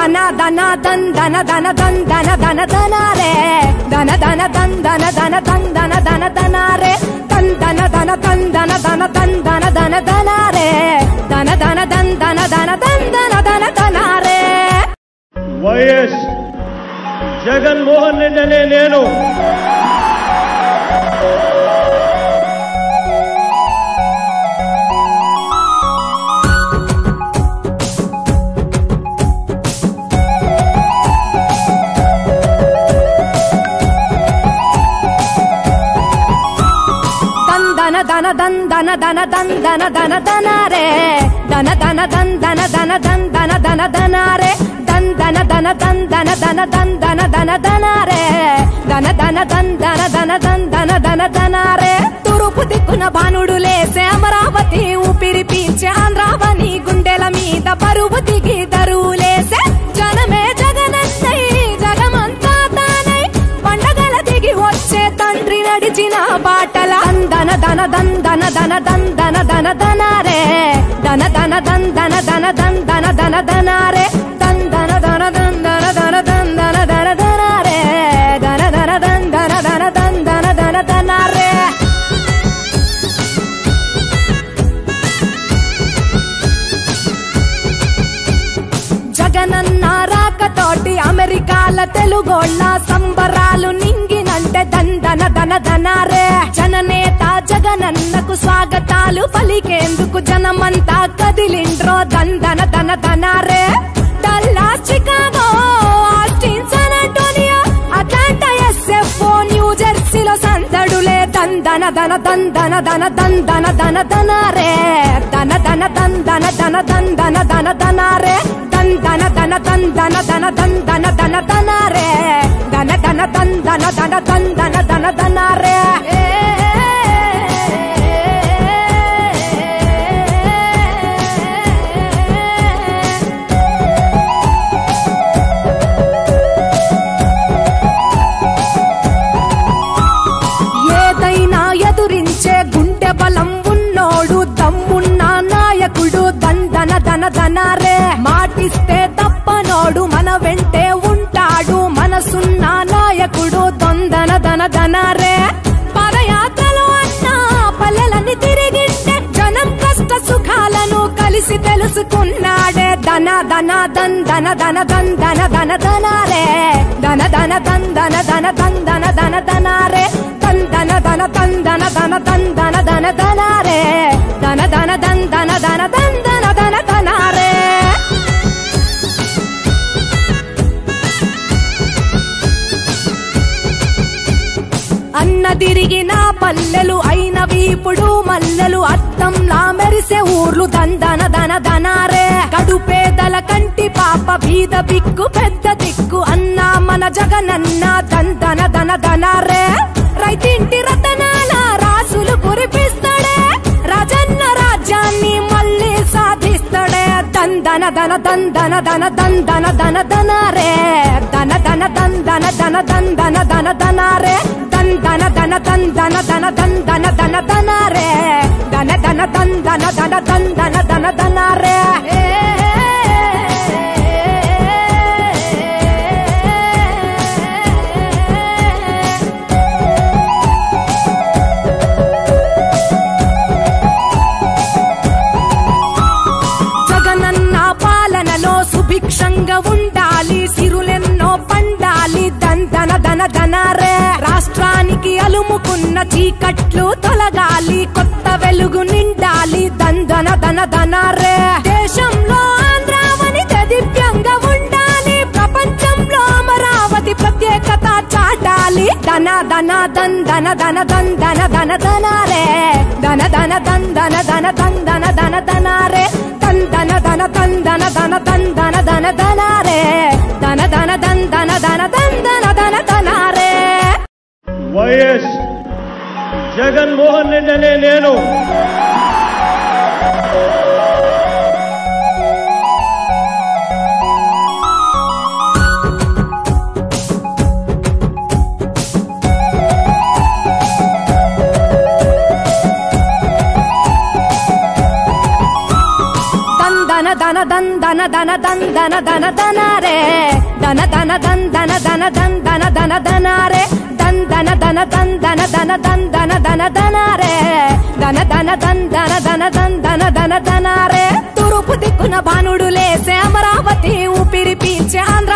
దన దన దన్ దన దన దన్ దన దన దనారే దన దన దన్ దన దన దన్ దన దన దనారే దన్ దన దన దన్ దన దన దన్ దన దన దనారే దన దన దన్ దన దన దన్ దన దన దనారే వైఎస్ జగన్మోహన్ రెడ్డి అనే నేను దన్ దన దన దన్ దన దన దన్ దన దన దనారే దన దన దన్ దన దన దన్ దన దన దనారే దన్ దన దన దన్ దన దన దన్ దన దన దనారే దన దన దన్ దన దన దన్ దన దన దనారే తూర్పు దిక్కున భానుడు లేసే అమరావతి ఊపిరి పీల్చే ఆంధ్రావని గుండెల మీద బరువు దిగి దరువు లేసే జనమే జగనన్నై జగమంతా తానై పండగల దిగి వచ్చే తండ్రి నడిచిన బాటల దన దన దన్ దన దన దన్ దన దన దనారే దన దన దన్ దన దన దన్ దన దన దనారే దన్ దన దన దన్ దన దన దన్ దన దన దనారే దన దన దన్ దన దన దన్ దన దన దనారే జగనన్న రాకతోటి అమెరికాల తెలుగోళ్ళ సంబరాలు నింగినంటే దందన దన దనారే జననేత జగనన్నకు స్వాగతాలు పలికేందుకు జనమంతా కదిలిండ్రో దందన దన దనారే Dallas Chicago Austin San Antonio Atlanta SF New జెర్సీలో సందడులే దందన దన దందన దన దందన దన దనారే దన దన దందన దన దందన దన దనారే దందన దన దందన దన దందన దన దనారే దన దన దందన దన దందన దన దనారే ఏదైనా ఎదురించే గుండె బలం ఉన్నోడు దమ్మున్న నాయకుడు దందన దన దనారే మాటిస్తే తప్పనోడు మన వెంటే ఉంటాడు మనసున్న నాయకుడు దొందన దన దనారే పదయాత్రలో అన్న పల్లెలని తిరిగింటే జనం కష్ట సుఖాలను కలిసి తెలుసుకున్నాడే దన దన దన్ దన దన దన్ దన దన దనారే దన దన దన్ దన దన దన్ దన దన దనారే దన్ దన దన దన్ దన దన దన్ దన దన దనారే దన దన దన్ దన దన దన్ దన దన దనారే అన్న తిరిగిన పల్లెలు అయినవి ఇప్పుడు మల్లెలు అర్థంలా మెరిసే ఊర్లు దందన దన దనారే కడుపేదల కంటి పాప బీద బిక్కు పెద్ద దిక్కు అన్న మన జగనన్న దందన దన దనారే రైతింటి రతనాల రాసులు కురిపిస్తాడే రాజన్న రాజ్యాన్ని మళ్ళీ సాధిస్తాడే దందన దన దందన దన దందన దన దనారే దన దన దందన దన దందన దన దనారే దందన దన దందన దన దందన దన దనారే దన దన దందన దన దందన దన దనారే జగనన్న పాలనలో సుభిక్షంగా ఉండాలి సిరులెన్నో పండాలి దందన దన దనారే రాష్ట్రానికి అలుముకున్న చీకట్లు తొలగాలి కొత్త వెలుగు నిండాలి దందన దన దనారే దేశంలో ఆంధ్రావని దివ్యంగా ఉండాలి ప్రపంచంలో అమరావతి ప్రత్యేకత చాటాలి దన దన దన్ దన దన దన్ దన దన దనారే దన దన దన్ దన దన దన్ దన దన దనారే దన్ దన దన దన్ దన దన దన్ దన దన దనారే దన దన దన్ దన దన దన్ దన దన దనారే వైఎస్ జగన్మోహన్ రెడ్డి అనే నేను దందన దన దన్ దన దన దన్ దన దన దన రే దన దన దన్ దన దన దన్ దన దన దన రే దన్ దన దన దన్ దన దన దన్ దన దన దన రే దన దన దన్ దన దన దన్ దన దన దన రే తూర్పు దిక్కున భానుడు లేసే అమరావతి ఊపిరి పీల్చే ఆంధ్ర